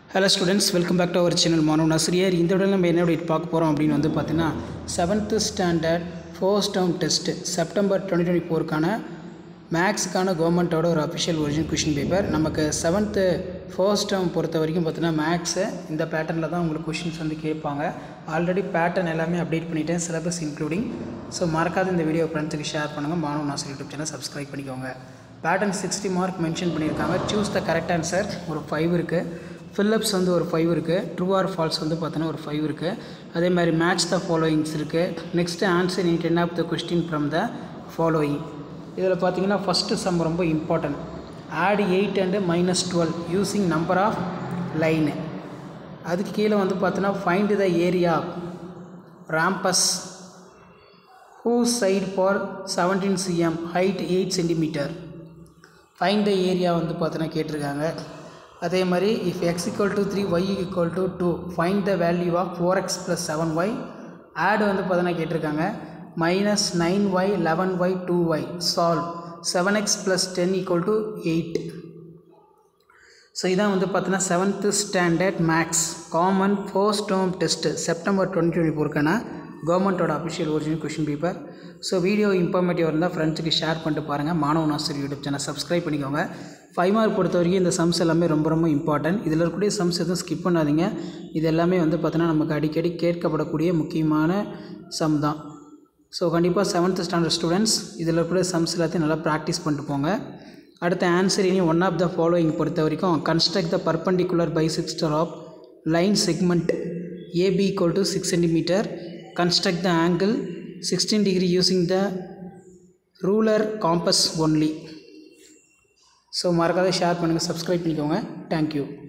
hello students welcome back to our channel மாணவன் ஆசிரியர் இந்த விட நம்ம என்ன update பார்க்க போகிறோம் அப்படின்னு வந்து பார்த்தீங்கன்னா seventh standard first term test September twenty twenty ஃபோருக்கான மேக்ஸுக்கான கவர்மெண்ட்டோட ஒரு அஃபிஷியல் ஒரிஜினல் கொஷின் பேப்பர் நமக்கு செவன்த்து ஃபர்ஸ்ட் டேர்ம் பொறுத்த வரைக்கும் பார்த்தீங்கன்னா மேக்ஸு இந்த பேட்டர்னில் தான் உங்களுக்கு கொஷின்ஸ் வந்து கேட்பாங்க ஆல்ரெடி பேட்டர்ன் எல்லாமே அப்டேட் பண்ணிட்டேன் சிலபஸ் இன்க்ளூடிங் ஸோ மறக்காத இந்த வீடியோ ஃப்ரெண்ட்ஸுக்கு ஷேர் பண்ணுங்கள் மாணவன் ஆசிரியர் யூடியூப் சேனல் சப்ஸ்கிரைப் பண்ணிக்கோங்க பேட்டர்ன் சிக்ஸ்டி மார்க் மென்ஷன் பண்ணியிருக்காங்க சூஸ் த கரெக்ட் ஆன்சர் ஒரு ஃபைவ் இருக்குது ஃபில்லப்ஸ் வந்து ஒரு ஃபைவ் இருக்குது ட்ரூ ஆர் ஃபால்ஸ் வந்து பார்த்தோன்னா ஒரு ஃபைவ் இருக்குது அதே மாதிரி மேட்ச் த ஃபாலோயிங்ஸ் இருக்குது next answer in ten of the question from the following இதில் பார்த்தீங்கன்னா ஃபஸ்ட்டு சம் ரொம்ப important add eight and minus twelve using number of line அதுக்கு கீழே வந்து பார்த்தோன்னா find the area rhombus whose side for seventeen cm height eight centimetre find the area வந்து பார்த்தோன்னா கேட்டிருக்காங்க அதே மாதிரி if x equal to three y equal to two find the value of four x plus seven y add வந்து பார்த்தோன்னா கேட்டிருக்காங்க minus nine y eleven y two y solve seven x plus ten equal to eight so இதான் வந்து பார்த்தீங்கன்னா seventh standard maths common first term test September twenty twenty ஃபோருக்கான கவர்மெண்ட்டோட official original question paper so video informative இருந்தால் ஃப்ரெண்ட்ஸுக்கு share பண்ணிட்டு பாருங்கள் மாணவன் ஆசிரியர் யூடியூப் சேனல் சப்ஸ்கிரைப் பண்ணிக்கோங்க ஃபைவ் மார்க் பொறுத்த வரைக்கும் இந்த சம்ஸ் எல்லாமே ரொம்ப ரொம்ப இம்பார்ட்டன்ட் இதில் இருக்கக்கூடிய சம்ஸ் எதுவும் ஸ்கிப் பண்ணாதீங்க இது எல்லாமே வந்து பார்த்தீங்கன்னா நமக்கு அடிக்கடி கேட்கப்படக்கூடிய முக்கியமான சம் தான் ஸோ கண்டிப்பாக செவன்த் ஸ்டாண்டர்ட் ஸ்டூடெண்ட்ஸ் இதில் இருக்கக்கூடிய சம்ஸ் எல்லாத்தையும் நல்லா ப்ராக்டிஸ் பண்ணிட்டு போங்க அடுத்த ஆன்சர் இனி ஒன் ஆஃப் த ஃபாலோயிங் பொறுத்த வரைக்கும் construct the perpendicular bisector of line segment AB equal to six centimetre construct the angle sixteen degree using the ruler compass only so மறக்காத ஷேர் பண்ணுங்கள் சப்ஸ்கிரைப் பண்ணிக்கோங்க thank you